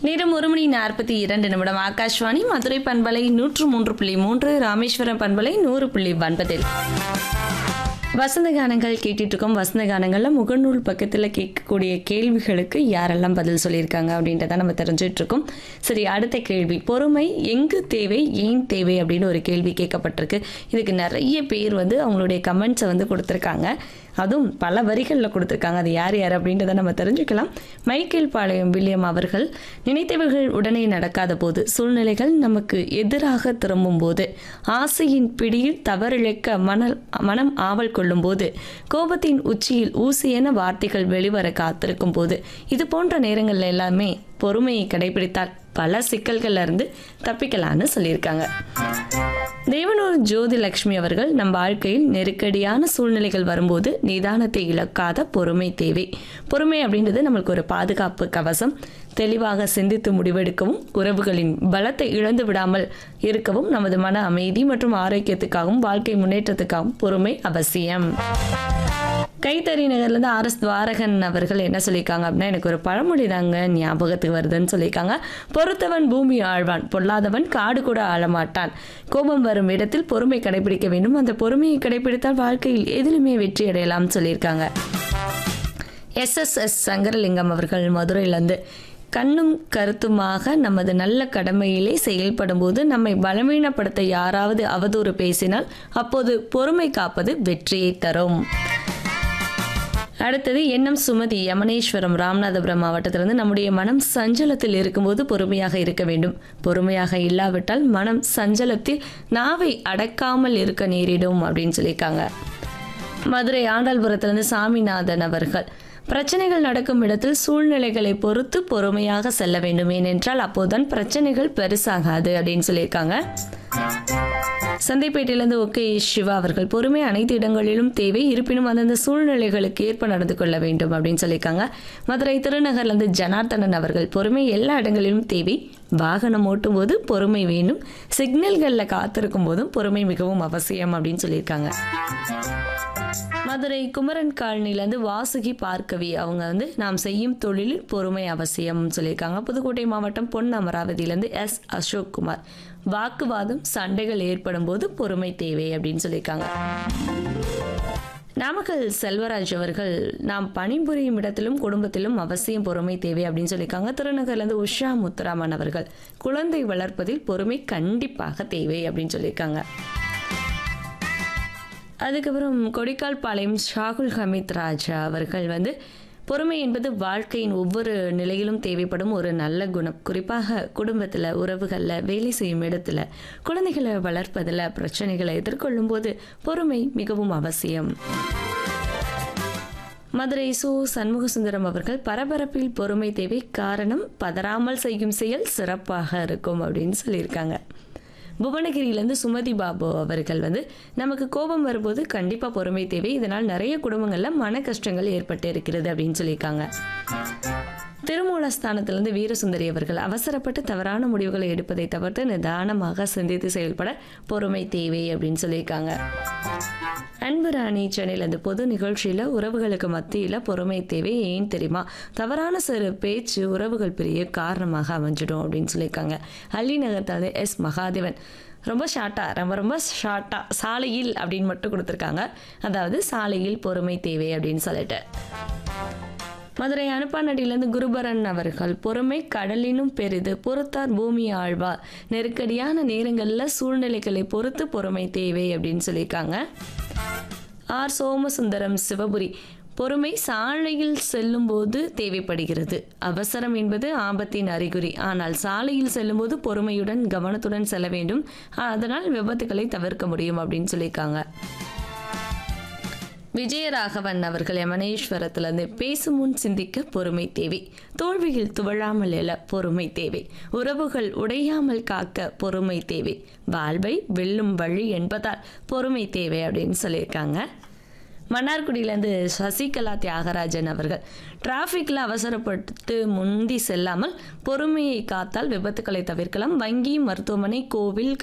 நேரம் ஒரு மணி நாற்பத்தி இரண்டு நிமிடம் ஆகாஷ்வாணி மதுரை பண்பலை நூற்று மூன்று புள்ளி மூன்று ராமேஸ்வரம் பண்பலை நூறு புள்ளி ஒன்பதில் வசந்த கானங்கள் கேட்டுட்டு இருக்கோம் வசந்த கானங்கள்ல முகநூல் பக்கத்தில் கேட்கக்கூடிய கேள்விகளுக்கு யாரெல்லாம் பதில் சொல்லியிருக்காங்க அப்படின்றத நம்ம தெரிஞ்சுட்டு இருக்கோம் சரி அடுத்த கேள்வி பொறுமை எங்கு தேவை ஏன் தேவை அப்படின்னு ஒரு கேள்வி கேட்கப்பட்டிருக்கு இதுக்கு நிறைய பேர் வந்து அவங்களுடைய கமெண்ட்ஸை வந்து கொடுத்துருக்காங்க அதுவும் பல வரிகளில் கொடுத்துருக்காங்க அது யார் யார் அப்படின்றத நம்ம தெரிஞ்சுக்கலாம் மைக்கேல் பாளையம் வில்லியம் அவர்கள் நினைத்தவர்கள் உடனே நடக்காத போது சூழ்நிலைகள் நமக்கு எதிராக திரும்பும் போது ஆசையின் பிடியில் தவறிழைக்க மணல் மனம் ஆவல் கொள்ளும் போது கோபத்தின் உச்சியில் ஊசியென வார்த்தைகள் வெளிவர காத்திருக்கும் போது இது போன்ற நேரங்கள்ல எல்லாமே பொறுமையை கடைபிடித்தால் பல சிக்கல்கள்ல இருந்து தப்பிக்கலான்னு சொல்லியிருக்காங்க தேவனூர் ஜோதி லட்சுமி அவர்கள் நம் வாழ்க்கையில் நெருக்கடியான சூழ்நிலைகள் வரும்போது நிதானத்தை இழக்காத பொறுமை தேவை பொறுமை அப்படின்றது நம்மளுக்கு ஒரு பாதுகாப்பு கவசம் தெளிவாக சிந்தித்து முடிவெடுக்கவும் உறவுகளின் பலத்தை இழந்து விடாமல் இருக்கவும் நமது மன அமைதி மற்றும் ஆரோக்கியத்துக்காகவும் வாழ்க்கை முன்னேற்றத்துக்காகவும் பொறுமை அவசியம் கைத்தறி நகர்லேருந்து ஆர் எஸ் துவாரகன் அவர்கள் என்ன சொல்லியிருக்காங்க அப்படின்னா எனக்கு ஒரு பழமொழி தாங்க ஞாபகத்துக்கு வருதுன்னு சொல்லியிருக்காங்க பொறுத்தவன் பூமி ஆழ்வான் பொல்லாதவன் காடு கூட ஆளமாட்டான் கோபம் வரும் இடத்தில் பொறுமை கடைபிடிக்க வேண்டும் அந்த பொறுமையை கடைபிடித்தால் வாழ்க்கையில் எதிலுமே வெற்றி அடையலாம்னு சொல்லியிருக்காங்க எஸ்எஸ்எஸ் சங்கரலிங்கம் அவர்கள் மதுரையிலேருந்து கண்ணும் கருத்துமாக நமது நல்ல கடமையிலே செயல்படும் போது நம்மை பலவீனப்படுத்த யாராவது அவதூறு பேசினால் அப்போது பொறுமை காப்பது வெற்றியை தரும் அடுத்தது எண்ணம் சுமதி யமனேஸ்வரம் ராமநாதபுரம் மாவட்டத்திலிருந்து நம்முடைய மனம் சஞ்சலத்தில் இருக்கும்போது பொறுமையாக இருக்க வேண்டும் பொறுமையாக இல்லாவிட்டால் மனம் சஞ்சலத்தில் நாவை அடக்காமல் இருக்க நேரிடும் அப்படின்னு சொல்லியிருக்காங்க மதுரை ஆண்டாள்புரத்திலிருந்து சாமிநாதன் அவர்கள் பிரச்சனைகள் நடக்கும் இடத்தில் சூழ்நிலைகளை பொறுத்து பொறுமையாக செல்ல வேண்டும் ஏனென்றால் அப்போதுதான் பிரச்சனைகள் பெருசாகாது அப்படின்னு சொல்லியிருக்காங்க சந்தைப்பேட்டையிலிருந்து ஓகே சிவா அவர்கள் பொறுமை அனைத்து இடங்களிலும் தேவை இருப்பினும் அந்தந்த சூழ்நிலைகளுக்கு ஏற்ப நடந்து கொள்ள வேண்டும் அப்படின்னு சொல்லியிருக்காங்க மதுரை திருநகர்லேருந்து ஜனார்தனன் அவர்கள் பொறுமை எல்லா இடங்களிலும் தேவை வாகனம் ஓட்டும் போது பொறுமை வேணும் சிக்னல்களில் காத்திருக்கும் போதும் பொறுமை மிகவும் அவசியம் அப்படின்னு சொல்லியிருக்காங்க மதுரை குமரன் காலனிலேருந்து வாசுகி பார்க்கவி அவங்க வந்து நாம் செய்யும் தொழிலில் பொறுமை அவசியம் சொல்லியிருக்காங்க புதுக்கோட்டை மாவட்டம் பொன் அமராவதியிலேருந்து எஸ் அசோக் குமார் வாக்குவாதம் சண்டைகள் ஏற்படும் போது பொறுமை தேவை அப்படின்னு சொல்லியிருக்காங்க நாமக்கல் செல்வராஜ் அவர்கள் நாம் பணிபுரியும் இடத்திலும் குடும்பத்திலும் அவசியம் பொறுமை தேவை அப்படின்னு சொல்லியிருக்காங்க திருநகர்லேருந்து உஷா முத்துராமன் அவர்கள் குழந்தை வளர்ப்பதில் பொறுமை கண்டிப்பாக தேவை அப்படின்னு சொல்லியிருக்காங்க அதுக்கப்புறம் கொடிக்கால் பாளையம் ஷாகுல் ஹமீத் ராஜா அவர்கள் வந்து பொறுமை என்பது வாழ்க்கையின் ஒவ்வொரு நிலையிலும் தேவைப்படும் ஒரு நல்ல குணம் குறிப்பாக குடும்பத்தில் உறவுகளில் வேலை செய்யும் இடத்துல குழந்தைகளை வளர்ப்பதில் பிரச்சனைகளை எதிர்கொள்ளும் போது பொறுமை மிகவும் அவசியம் மதுரை சு சண்முகசுந்தரம் அவர்கள் பரபரப்பில் பொறுமை தேவை காரணம் பதறாமல் செய்யும் செயல் சிறப்பாக இருக்கும் அப்படின்னு சொல்லியிருக்காங்க புவனகிரியிலேருந்து சுமதி பாபு அவர்கள் வந்து நமக்கு கோபம் வரும்போது கண்டிப்பாக பொறுமை தேவை இதனால் நிறைய குடும்பங்களில் மன கஷ்டங்கள் ஏற்பட்டு இருக்கிறது அப்படின்னு சொல்லியிருக்காங்க திருமூலஸ்தானத்திலிருந்து வீரசுந்தரி அவர்கள் அவசரப்பட்டு தவறான முடிவுகளை எடுப்பதை தவிர்த்து நிதானமாக சிந்தித்து செயல்பட பொறுமை தேவை அப்படின்னு சொல்லியிருக்காங்க அன்பு ராணி சென்னையில் இந்த பொது நிகழ்ச்சியில் உறவுகளுக்கு மத்தியில் பொறுமை தேவை ஏன் தெரியுமா தவறான சிறு பேச்சு உறவுகள் பெரிய காரணமாக அமைஞ்சிடும் அப்படின்னு சொல்லியிருக்காங்க அள்ளி நகரத்தில் எஸ் மகாதேவன் ரொம்ப ஷார்ட்டாக ரொம்ப ரொம்ப ஷார்ட்டாக சாலையில் அப்படின்னு மட்டும் கொடுத்துருக்காங்க அதாவது சாலையில் பொறுமை தேவை அப்படின்னு சொல்லிட்டு மதுரை அனுப்பானடியிலேருந்து குருபரன் அவர்கள் பொறுமை கடலினும் பெரிது பொறுத்தார் பூமி ஆழ்வார் நெருக்கடியான நேரங்களில் சூழ்நிலைகளை பொறுத்து பொறுமை தேவை அப்படின்னு சொல்லியிருக்காங்க ஆர் சோமசுந்தரம் சிவபுரி பொறுமை சாலையில் செல்லும்போது தேவைப்படுகிறது அவசரம் என்பது ஆபத்தின் அறிகுறி ஆனால் சாலையில் செல்லும்போது பொறுமையுடன் கவனத்துடன் செல்ல வேண்டும் அதனால் விபத்துகளை தவிர்க்க முடியும் அப்படின்னு சொல்லியிருக்காங்க விஜயராகவன் அவர்கள் யமனேஸ்வரத்திலிருந்து பேசும் முன் சிந்திக்க பொறுமை தேவை தோல்வியில் துவழாமல் எழ பொறுமை தேவை உறவுகள் உடையாமல் காக்க பொறுமை தேவை வாழ்வை வெல்லும் வழி என்பதால் பொறுமை தேவை அப்படின்னு சொல்லியிருக்காங்க மன்னார்குடியிலேருந்து சசிகலா தியாகராஜன் அவர்கள் டிராஃபிக்கில் அவசரப்பட்டு முந்தி செல்லாமல் பொறுமையை காத்தால் விபத்துக்களை தவிர்க்கலாம் வங்கி மருத்துவமனை கோவில்